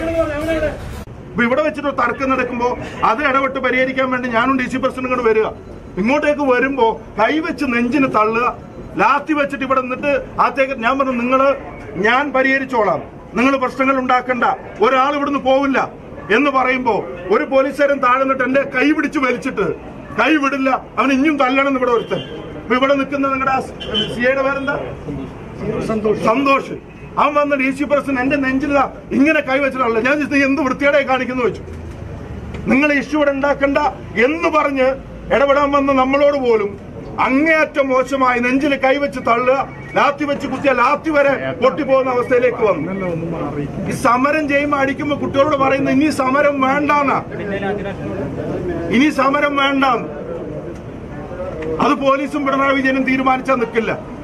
ഇപ്പൊ ഇവിടെ വെച്ചിട്ട് തർക്കം നടക്കുമ്പോ അത് ഇടപെട്ട് പരിഹരിക്കാൻ വേണ്ടി ഞാനും ഡി സി പ്രസിഡന്റ് ഇങ്ങോട്ട് വരിക ഇങ്ങോട്ടേക്ക് വരുമ്പോ കൈവച്ച് നെഞ്ചിന് തള്ളുക ലാത്തി വെച്ചിട്ട് ഇവിടെ നിന്നിട്ട് ആത്തേക്ക് ഞാൻ പറഞ്ഞു നിങ്ങള് ഞാൻ പരിഹരിച്ചോളാം നിങ്ങൾ പ്രശ്നങ്ങൾ ഉണ്ടാക്കണ്ട ഒരാൾ ഇവിടുന്ന് പോവില്ല എന്ന് പറയുമ്പോ ഒരു പോലീസുകാരൻ താഴെ നിന്നിട്ട് എന്റെ കൈ പിടിച്ച് വലിച്ചിട്ട് കൈ വിടില്ല അവൻ ഇനിയും തല്ലണം എന്ന് ഇവിടെ ഒരുത്തൻ ഇപ്പൊ ഇവിടെ നിൽക്കുന്ന നിങ്ങളുടെ സിയുടെ പേരെന്താ സന്തോഷ് സന്തോഷ് അവൻ വന്ന ഡി സി പ്രസിഡന്റ് എന്റെ നെഞ്ചില ഇങ്ങനെ കൈവച്ചിട്ടുള്ള ഞാൻ ചോദിച്ചു, നീ എന്ത് വൃത്തിയുടെ കാണിക്കുന്നു വെച്ചു നിങ്ങൾ ഇഷ്യൂ ഇവിടെ ഉണ്ടാക്കണ്ട എന്ന് പറഞ്ഞ് ഇടപെടാൻ വന്ന നമ്മളോട് പോലും അങ്ങേയറ്റം മോശമായി നെഞ്ചിൽ കൈവച്ച് തള്ളുക ലാത്തി വെച്ച് കുത്തിയ ലാത്തി വരെ പൊട്ടിപ്പോകുന്ന അവസ്ഥയിലേക്ക് വന്നു ഈ സമരം ചെയ്യുമ്പോ അടിക്കുമ്പോ കുട്ടികളോട് പറയുന്നത് ഇനി സമരം വേണ്ടാന്നാ ഇനി സമരം വേണ്ടാന്ന് അത് പോലീസും പിണറായി വിജയനും തീരുമാനിച്ചാൽ നിൽക്കില്ല